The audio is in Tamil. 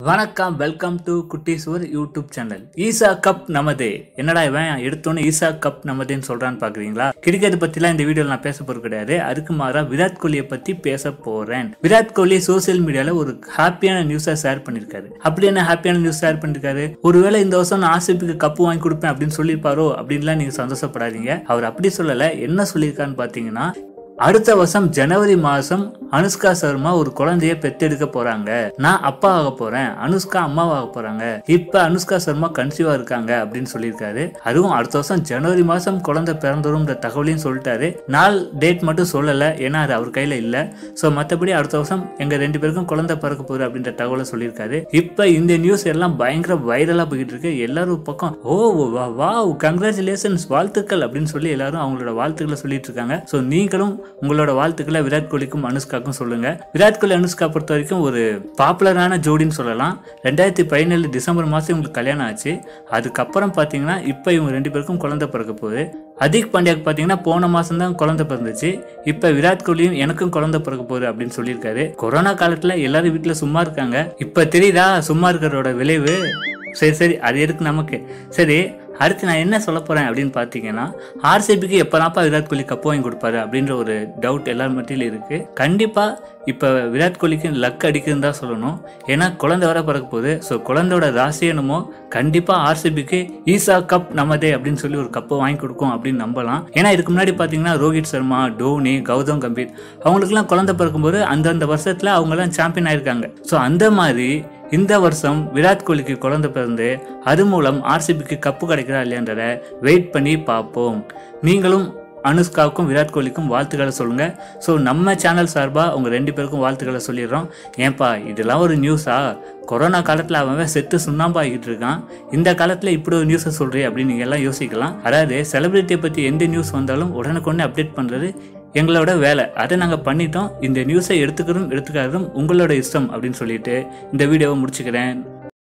வணக்கம் வெல்கம் டு குட்டீஸ்வர் யூடியூப் சேனல் ஈசா கப் நமதே என்னடா இவன் எடுத்தோன்னே ஈசா கப் நமதேன்னு சொல்றான்னு பாக்குறீங்களா கிரிக்கெட் பத்திலாம் இந்த வீடியோல நான் பேச போறது கிடையாது அதுக்கு மாறா விராட் கோலியை பத்தி பேச போறேன் விராட் கோலி சோசியல் மீடியால ஒரு ஹாப்பியான நியூஸா ஷேர் பண்ணிருக்காரு அப்படி என்ன ஹாப்பியான நியூஸ் ஷேர் பண்ணிருக்காரு ஒருவேளை இந்த வருஷம் நான் ஆர்சிபிக்கு கப்பு வாங்கி கொடுப்பேன் அப்படின்னு சொல்லியிருப்பாரோ அப்படின்லாம் நீங்க சந்தோஷப்படாதீங்க அவர் அப்படி சொல்லல என்ன சொல்லியிருக்கான்னு பாத்தீங்கன்னா அடுத்த வருஷம் ஜனவரி மாசம் அனுஷ்கா சர்மா ஒரு குழந்தைய பெத்தெடுக்க போறாங்க நான் அப்பா ஆக போறேன் அனுஷ்கா அம்மாவாக போறாங்க இப்ப அனுஷ்கா சர்மா கன்சீவா இருக்காங்க அப்படின்னு சொல்லியிருக்காரு அதுவும் அடுத்த வருஷம் ஜனவரி மாசம் குழந்தை பிறந்துரும்ன்ற தகவலையும் சொல்லிட்டாரு நாள் டேட் மட்டும் சொல்லல ஏன்னா அது அவர் கையில இல்ல சோ மத்தபடி அடுத்த வருஷம் எங்க ரெண்டு பேருக்கும் குழந்தை பிறக்க போகுது அப்படின்ற தகவலை சொல்லியிருக்காரு இப்ப இந்த நியூஸ் எல்லாம் பயங்கர வைரலா போயிட்டு இருக்கு எல்லாரும் பக்கம் ஓ வா கங்க்ராச்சுலேஷன்ஸ் வாழ்த்துக்கள் அப்படின்னு சொல்லி எல்லாரும் அவங்களோட வாழ்த்துக்களை சொல்லிட்டு இருக்காங்க ஸோ நீங்களும் உங்களோட வாழ்த்துக்களை விராட் கோலிக்கும் அனுஷ்காக்கும் சொல்லுங்க விராட் கோலி அனுஷ்கா பொறுத்த வரைக்கும் ஒரு பாப்புலரான ஜோடின்னு சொல்லலாம் ரெண்டாயிரத்தி பதினேழு டிசம்பர் மாதம் இவங்களுக்கு கல்யாணம் ஆச்சு அதுக்கப்புறம் பார்த்தீங்கன்னா இப்போ இவங்க ரெண்டு பேருக்கும் குழந்தை பிறக்க போகுது அதிக் பாண்டியாக்கு பார்த்தீங்கன்னா போன மாதம் தான் குழந்தை பிறந்துச்சு இப்போ விராட் கோலியும் எனக்கும் குழந்தை பிறக்க போகுது அப்படின்னு சொல்லியிருக்காரு கொரோனா காலத்தில் எல்லாரும் வீட்டில் சும்மா இருக்காங்க இப்போ தெரியுதா சும்மா இருக்கிறோட விளைவு சரி சரி அது எதுக்கு நமக்கு சரி அடுத்து நான் என்ன சொல்ல போறேன் அப்படின்னு பார்த்தீங்கன்னா ஆர்சிபிக்கு எப்போதாப்பா விராட் கோலி கப்பு வாங்கி கொடுப்பாரு அப்படின்ற ஒரு டவுட் எல்லார் மத்தியிலும் இருக்கு கண்டிப்பா இப்போ விராட் கோலிக்கு லக் அடிக்குதுன்னு தான் சொல்லணும் ஏன்னா குழந்தை வர பிறக்க போகுது ஸோ குழந்தையோட ராசி என்னமோ கண்டிப்பா ஆர்சிபிக்கு ஈசா கப் நமதே அப்படின்னு சொல்லி ஒரு கப்பை வாங்கி கொடுக்கும் அப்படின்னு நம்பலாம் ஏன்னா இதுக்கு முன்னாடி பார்த்தீங்கன்னா ரோஹித் சர்மா டோனி கௌதம் கம்பீர் அவங்களுக்குலாம் குழந்தை பிறக்கும்போது அந்தந்த வருஷத்துல அவங்கெல்லாம் சாம்பியன் ஆயிருக்காங்க ஸோ அந்த மாதிரி இந்த வருஷம் விராட் கோலிக்கு குழந்தை பிறந்து அது மூலம் ஆர்சிபிக்கு கப்பு கிடைக்கிறா இல்லையான்றத வெயிட் பண்ணி பார்ப்போம் நீங்களும் அனுஷ்காவுக்கும் விராட் கோலிக்கும் வாழ்த்துக்களை சொல்லுங்க ஸோ நம்ம சேனல் சார்பாக உங்க ரெண்டு பேருக்கும் வாழ்த்துக்களை சொல்லிடுறோம் ஏன்பா இதெல்லாம் ஒரு நியூஸா கொரோனா காலத்தில் அவன் செத்து சுண்ணாம்பாகிட்டு இருக்கான் இந்த காலத்தில் இப்படி ஒரு நியூஸை சொல்றே அப்படின்னு நீங்க எல்லாம் யோசிக்கலாம் அதாவது செலிபிரிட்டியை பற்றி எந்த நியூஸ் வந்தாலும் உடனுக்குடனே அப்டேட் பண்ணுறது எங்களோட வேலை அதை நாங்கள் பண்ணிட்டோம் இந்த நியூஸை எடுத்துக்கிறதும் எடுத்துக்காததும் உங்களோட இஷ்டம் அப்படின்னு சொல்லிட்டு இந்த வீடியோவை முடிச்சுக்கிறேன்